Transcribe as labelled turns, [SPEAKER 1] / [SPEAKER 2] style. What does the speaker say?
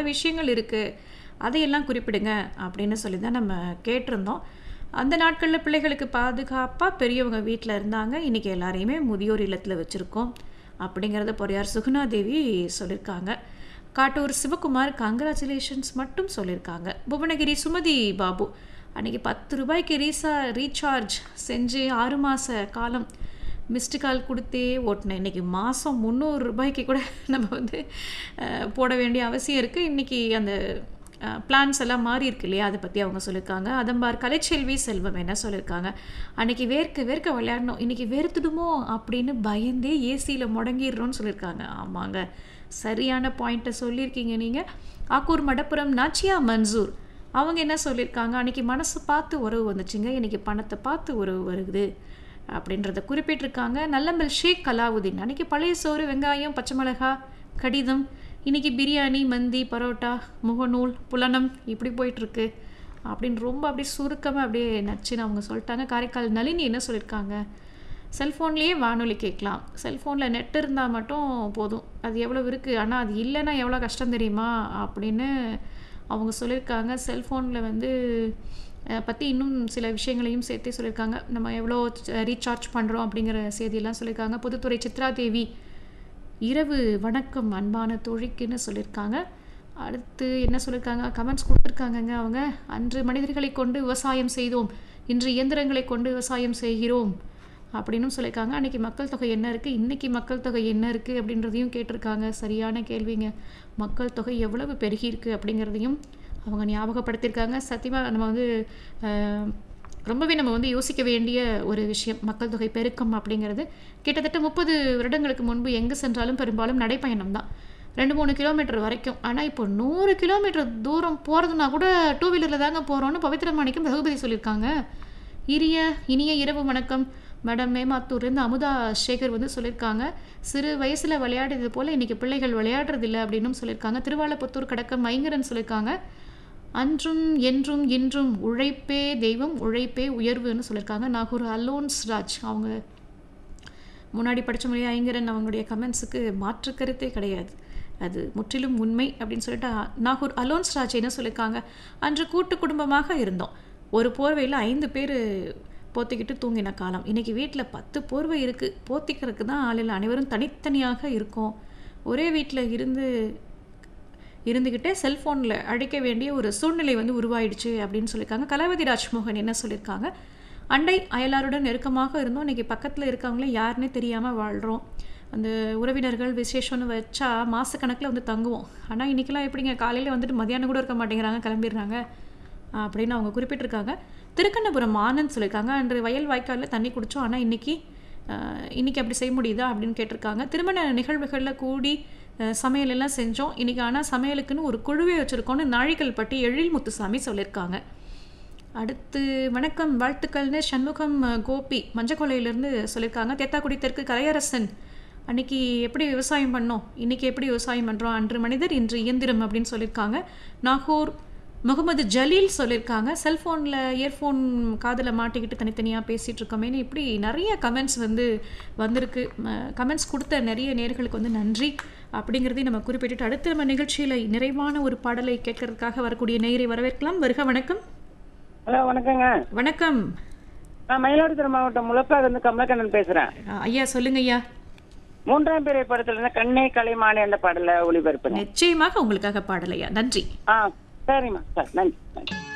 [SPEAKER 1] விஷயங்கள் இருக்குது அதையெல்லாம் குறிப்பிடுங்க அப்படின்னு சொல்லி தான் நம்ம கேட்டிருந்தோம் அந்த நாட்களில் பிள்ளைகளுக்கு பாதுகாப்பாக பெரியவங்க வீட்டில் இருந்தாங்க இன்றைக்கி எல்லாரையுமே முதியோர் இல்லத்தில் வச்சுருக்கோம் அப்படிங்கிறத பொறையார் சுகுணா தேவி சொல்லியிருக்காங்க காட்டூர் சிவகுமார் கங்க்ராச்சுலேஷன்ஸ் மட்டும் சொல்லியிருக்காங்க புவனகிரி சுமதி பாபு அன்றைக்கி பத்து ரூபாய்க்கு ரீசா ரீசார்ஜ் செஞ்சு ஆறு மாத காலம் மிஸ்டு கால் கொடுத்தே ஓட்டினேன் இன்றைக்கி மாதம் முந்நூறு ரூபாய்க்கு கூட நம்ம வந்து அஹ், போட வேண்டிய அவசியம் இருக்குது இன்றைக்கி அந்த பிளான்ஸ் எல்லாம் மாறி இருக்கு இல்லையா அதை பற்றி அவங்க சொல்லியிருக்காங்க அதம்பார் கலைச்செல்வி செல்வம் என்ன சொல்லியிருக்காங்க அன்னைக்கு வேர்க்க வேர்க்க விளையாடணும் இன்றைக்கி வேர்த்துடுமோ அப்படின்னு பயந்தே ஏசியில் முடங்கிடுறோன்னு சொல்லியிருக்காங்க ஆமாங்க சரியான பாயிண்ட்டை சொல்லியிருக்கீங்க நீங்கள் ஆக்கூர் மடப்புரம் நாச்சியா மன்சூர் அவங்க என்ன சொல்லியிருக்காங்க அன்றைக்கி மனசு பார்த்து உறவு வந்துச்சுங்க இன்றைக்கி பணத்தை பார்த்து உறவு வருது அப்படின்றத குறிப்பிட்டிருக்காங்க நல்லம்பல் ஷேக் கலாவுதீன் அன்றைக்கி பழைய சோறு வெங்காயம் பச்சை மிளகா கடிதம் இன்றைக்கி பிரியாணி மந்தி பரோட்டா முகநூல் புலனம் இப்படி போயிட்டுருக்கு அப்படின்னு ரொம்ப அப்படியே சுருக்கமாக அப்படியே நச்சுன்னு அவங்க சொல்லிட்டாங்க காரைக்கால் நளினி என்ன சொல்லியிருக்காங்க செல்ஃபோன்லேயே வானொலி கேட்கலாம் செல்ஃபோனில் நெட் இருந்தால் மட்டும் போதும் அது எவ்வளோ இருக்குது ஆனால் அது இல்லைன்னா எவ்வளோ கஷ்டம் தெரியுமா அப்படின்னு அவங்க சொல்லியிருக்காங்க செல்ஃபோனில் வந்து அஹ், பற்றி இன்னும் சில விஷயங்களையும் சேர்த்தே சொல்லியிருக்காங்க நம்ம எவ்வளோ ரீசார்ஜ் பண்ணுறோம் அப்படிங்கிற செய்தியெல்லாம் சொல்லியிருக்காங்க பொதுத்துறை சித்ரா தேவி இரவு வணக்கம் அன்பான தோழிக்குன்னு சொல்லியிருக்காங்க அடுத்து என்ன சொல்லியிருக்காங்க கமெண்ட்ஸ் கொடுத்துருக்காங்கங்க அவங்க அன்று மனிதர்களை கொண்டு விவசாயம் செய்தோம் இன்று இயந்திரங்களை கொண்டு விவசாயம் செய்கிறோம் அப்படின்னும் சொல்லியிருக்காங்க அன்றைக்கி மக்கள் தொகை என்ன இருக்குது இன்றைக்கி மக்கள் தொகை என்ன இருக்குது அப்படின்றதையும் கேட்டிருக்காங்க சரியான கேள்விங்க மக்கள் தொகை எவ்வளவு பெருகி இருக்கு அப்படிங்கிறதையும் அவங்க ஞாபகப்படுத்தியிருக்காங்க சத்தியமாக நம்ம வந்து அஹ், ரொம்பவே நம்ம வந்து யோசிக்க வேண்டிய ஒரு விஷயம் மக்கள் தொகை பெருக்கம் அப்படிங்கிறது கிட்டத்தட்ட முப்பது வருடங்களுக்கு முன்பு எங்கே சென்றாலும் பெரும்பாலும் நடைப்பயணம் தான் ரெண்டு மூணு கிலோமீட்டர் வரைக்கும் ஆனால் இப்போ நூறு கிலோமீட்டர் தூரம் போகிறதுனா கூட டூ வீலரில் தாங்க போகிறோன்னு பவித்ர மாணிக்கம் ரகுபதி சொல்லியிருக்காங்க இனிய இனிய இரவு வணக்கம் மேடம் மேமாத்தூர்லேருந்து அமுதா சேகர் வந்து சொல்லியிருக்காங்க சிறு வயசில் விளையாடியது போல் இன்றைக்கி பிள்ளைகள் விளையாடுறதில்ல அப்படின்னும் சொல்லியிருக்காங்க திருவாலப்புத்தூர் கடக்கம் மைங்கரன் சொல்லியிருக்காங்க அன்றும் என்றும் இன்றும் உழைப்பே தெய்வம் உழைப்பே உயர்வுன்னு சொல்லியிருக்காங்க நாகூர் அலோன்ஸ் ராஜ் அவங்க முன்னாடி படித்த மொழி ஐங்கரன் அவங்களுடைய கமெண்ட்ஸுக்கு மாற்று கருத்தே கிடையாது அது முற்றிலும் உண்மை அப்படின்னு சொல்லிட்டு அ- நாகூர் அலோன்ஸ் ராஜ் என்ன சொல்லியிருக்காங்க அன்று கூட்டு குடும்பமாக இருந்தோம் ஒரு போர்வையில் ஐந்து பேர் போத்திக்கிட்டு தூங்கின காலம் இன்றைக்கி வீட்டில் பத்து போர்வை இருக்குது போத்திக்கிறதுக்கு தான் ஆளில் அனைவரும் தனித்தனியாக இருக்கோம் ஒரே வீட்டில் இருந்து இருந்துக்கிட்டே செல்ஃபோனில் அழைக்க வேண்டிய ஒரு சூழ்நிலை வந்து உருவாயிடுச்சு அப்படின்னு சொல்லியிருக்காங்க கலாவதி ராஜ்மோகன் என்ன சொல்லியிருக்காங்க அண்டை அயலாருடன் நெருக்கமாக இருந்தோம் இன்றைக்கி பக்கத்தில் இருக்கவங்களே யாருன்னே தெரியாமல் வாழ்கிறோம் அந்த உறவினர்கள் விசேஷம்னு வச்சா மாதக்கணக்கில் வந்து தங்குவோம் ஆனால் இன்றைக்கெல்லாம் எப்படிங்க காலையில் வந்துட்டு மதியானம் கூட இருக்க மாட்டேங்கிறாங்க கிளம்பிடுறாங்க அப்படின்னு அவங்க குறிப்பிட்டிருக்காங்க திருக்கண்ணபுரம் ஆனந்த் சொல்லியிருக்காங்க அன்று வயல் வாய்க்காலில் தண்ணி குடித்தோம் ஆனால் இன்றைக்கி இன்றைக்கி அப்படி செய்ய முடியுதா அப்படின்னு கேட்டிருக்காங்க திருமண நிகழ்வுகளில் கூடி அஹ், சமையல் எல்லாம் செஞ்சோம் இன்றைக்கி ஆனால் சமையலுக்குன்னு ஒரு குழுவே வச்சுருக்கோன்னு நாழிக்கல் பட்டி எழில் முத்துசாமி சொல்லியிருக்காங்க அடுத்து வணக்கம் வாழ்த்துக்கள்னு சண்முகம் அஹ், கோபி மஞ்சக்கொலையிலேருந்து சொல்லியிருக்காங்க தேத்தாக்குடி தெற்கு கலையரசன் அன்னைக்கு எப்படி விவசாயம் பண்ணோம் இன்றைக்கி எப்படி விவசாயம் பண்ணுறோம் அன்று மனிதர் இன்று இயந்திரம் அப்படின்னு சொல்லியிருக்காங்க நாகூர் முகமது ஜலீல் சொல்லியிருக்காங்க செல்ஃபோனில் இயர்ஃபோன் காதில் மாட்டிக்கிட்டு தனித்தனியாக பேசிகிட்டு இருக்கோமேனு இப்படி நிறைய கமெண்ட்ஸ் வந்து வந்திருக்கு கமெண்ட்ஸ் கொடுத்த நிறைய நேர்களுக்கு வந்து நன்றி அப்படிங்கிறதையும் நம்ம குறிப்பிட்டுட்டு அடுத்து நம்ம நிகழ்ச்சியில் நிறைவான ஒரு பாடலை கேட்கறதுக்காக வரக்கூடிய நேயரை வரவேற்கலாம் வருக வணக்கம்
[SPEAKER 2] ஹலோ வணக்கங்க
[SPEAKER 1] வணக்கம்
[SPEAKER 2] நான் மயிலாடுதுறை மாவட்டம் முழக்காடு இருந்து கமலக்கண்ணன் பேசுறேன்
[SPEAKER 1] அஹ், ஐயா சொல்லுங்க ஐயா
[SPEAKER 2] மூன்றாம் பிறை படத்துல இருந்து கண்ணே கலைமானே அந்த பாடல ஒளிபரப்புறேன்
[SPEAKER 1] நிச்சயமாக உங்களுக்காக பாடலையா நன்றி
[SPEAKER 2] ஆ சரிம்மா சார் நன்றி நன்றி